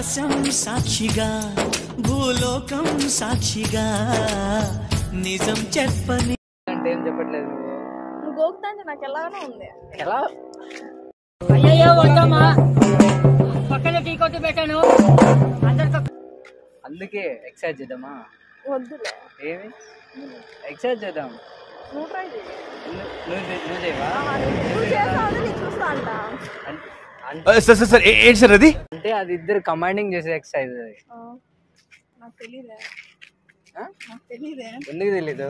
ఆకాశం సాక్షిగా భూలోకం సాక్షిగా నిజం చెప్పని అంటే ఏం చెప్పట్లేదు నువ్వు నువ్వు గోకుతా అంటే నాకు ఎలాగానో ఉంది ఎలా అయ్యయ్యో వద్దమ్మా పక్కన టీ కొట్టి పెట్టాను అందరితో అందుకే ఎక్సర్సైజ్ చేద్దామా వద్దులే ఏమి ఎక్సర్సైజ్ చేద్దాం నువ్వు ట్రై చేయి ఎందు- నువ్వు చే- నువ్వు చేయవా నువ్వు చేస్తావు నేను చూస్తా అంట అన్- అన్- సార్ సార్ సార్ ఏ- ఏంటి సార్ అది అంటే అది ఇద్దరు కమాండింగ్ చేసే ఎక్సర్సైజ్ అది ఆ, నాకు తెలీదే ఆ? నాకు తెలీదే ఎందుకు తెలీదు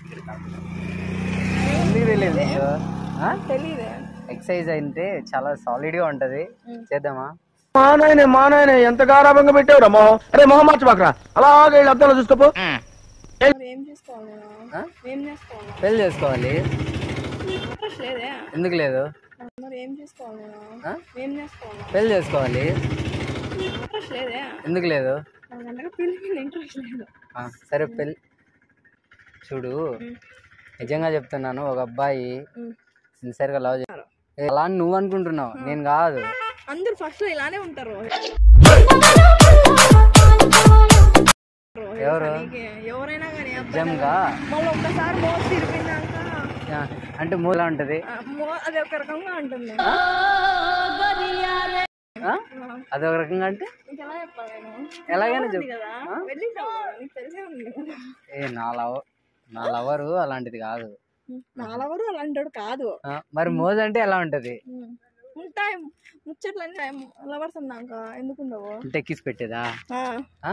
ఎందుకు తెలీదు నీకు? ఆ? తెలీదే ఎక్సర్సైజ్ అంటే చాలా సాలిడ్ గా ఉంటది చేద్దామా మా నాయనే మా నాయనే ఎంత గారాభంగా పెట్టావురా మొహం అరే మొహం మార్చబాకరా అలాగే వెళ్ళి అద్దంలో చూసుకోపో మరి ఏం చేసుకోవాలి నేను ఆ? ఏం చేసుకోవాలి పెళ్లి చేసుకోవాలి ఇంట్రెస్ట్ లేదే ఎందుకు లేదు మరి ఏం చేసుకోవాలి నేను ఆ? ఏం చేసుకోవాలి పెళ్లి చేసుకోవాలి ఇంట్రెస్ట్ లేదే ఎందుకు లేదు నాకు అంతగా పెళ్లి మీద ఇంట్రెస్ట్ లేదు ఆ, సరే పెళ్ళి చూడు నిజంగా చెప్తున్నాను ఒక అబ్బాయి ఉమ్. సిన్సియర్ గా లవ్ చేస్తారు అలా అని నువ్వు అనుకుంటున్నావు నేను కాదు అందరు ఫస్ట్ లో ఇలానే ఉంటారు ఎవరు? నీకే ఎవరైనా కానీ నిజంగా మళ్ళీ ఒక్కసారి మోస్ తిరిగినాక ఆ, అంటే మూలా ఉంటది ఆ, మో- అది ఒక రకంగా ఉంటుంది ఆ? అది ఒక రకంగా అంటే ఇంకెలా చెప్పాలి నేను ఎలాగైనా ఉంది చెప్పు కదా ఆ? వెళ్ళింటావు కదా, నీకు తెలిసే ఉంది కదా. ఏ నా లవ్ నా లవరు అలాంటిది కాదు నాలెవరు అలాంటి కాదు ఆ, మరి మోజ్ అంటే ఎలా ఉంటది ఉమ్. ఉంటాయి ముచ్చట్లన్నీ లవర్స్ అన్నాక ఎందుకు ఉండవు అంటే ఎక్కిసి పెట్టేదా ఆ. ఆ?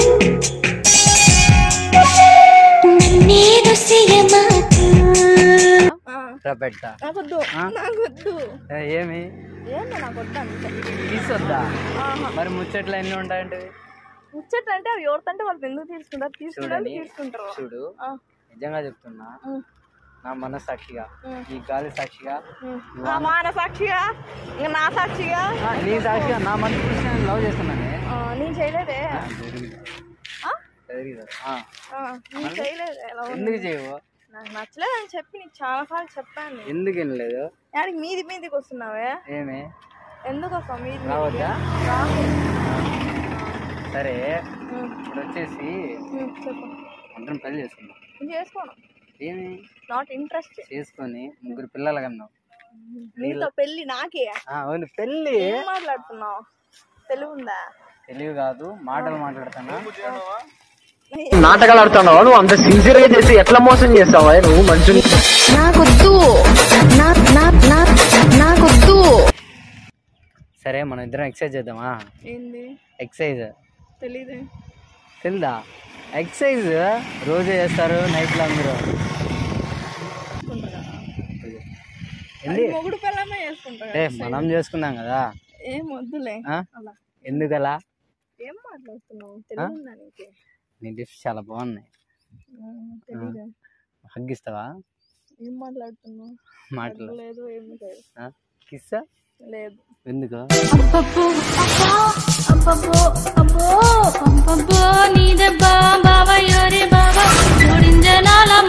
ఆ. రా పెడతా నాకొద్దు ఆ? నాకొద్దు ఏ, ఏమి ఏంటో నాకొద్దు అంతే తీసుకొద్దా ఆహా. మరి ముచ్చట్లు ఎన్ని ఉంటాయంటే ముచ్చట్లు అంటే అవి ఎవరితంటే వాళ్ళు ఎందుకు తీసుకుంటారు తీసుకుంటారు చూడని తీసుకుంటారు చూడు ఆ. నిజంగా చెప్తున్నా ఉమ్. నా మనస్సాక్షిగా ఉమ్. ఈ గాలి సాక్షిగా ఉమ్. నా మాన సాక్షిగా ఇంకా నా సాక్షిగా ఆ, నీ సాక్షిగా నా మనసు చూసి నేను లవ్ చేస్తున్నానే ఆ, నేను చేయలేదే ఆ, జరిగింది. ఆ? జరిగింది. ఆ, ఆ, నేను చేయలేదే ఎలా ఉంది? ఎందుకు చేయవు నాకు నచ్చలేదు అని చెప్పి నీకు చాలా సార్లు చెప్పాను నేను. ఎందుకు వినలేదు యాడికి మీది మీదికి వస్తున్నావే ఏమి ఎందుకు వస్తావు మీది మీదికి? రావద్దా రాకు. సరే ఉమ్. ఇప్పుడు వచ్చేసి ఉమ్, చెప్పు అందరం పెళ్లి చేసుకుందాం నేను చేసుకోను ఏమి నాట్ ఇంట్రెస్ట్ చేసుకొని ముగ్గురు పిల్లలు కన్నాం నీతో పెళ్ళి నాకే ఆ, అవును పెళ్ళి ఏం మాట్లాడుతున్నావు తెలుగు ఉందా తెలివి కాదు మాటలు మాట్లాడుతున్నా నాటకాలు ఆడుతున్నావా నువ్వు అంత సిన్సియర్ గా చేసి ఎట్లా మోసం చేస్తావా నువ్వు మనుషుని నాకొద్దు నా నా నా నాకొద్దు సరే మనం ఇద్దరం ఎక్సర్సైజ్ చేద్దామా ఏంది ఎక్సర్సైజ్ తెలీదే తెలుదా ఎక్సర్సైజ్ రోజు చేస్తారు నైట్లో అందరూ ఏంది మొగుడు పిల్లమే చేసుకుంటా ఏ మనం చేసుకున్నాం కదా ఏం వద్దులే ఆ? అలా ఎందుకలా ఏం మాట్లాడుతున్నావు తెలుగు ఉందా నీకు నీ లిప్స్ చాలా బాగున్నాయి తెలీదే హగ్గిస్తావా ఏం మాట్లాడుతున్నావు మాటలు లేదు ఏమి లేదు కిస్సా లేదు ఎందుకు అబ్బబ్బో అబ్బా అబ్బబ్బో అబ్బో అబ్బబ్బో నీ దెబ్బ బావ యోరి బావ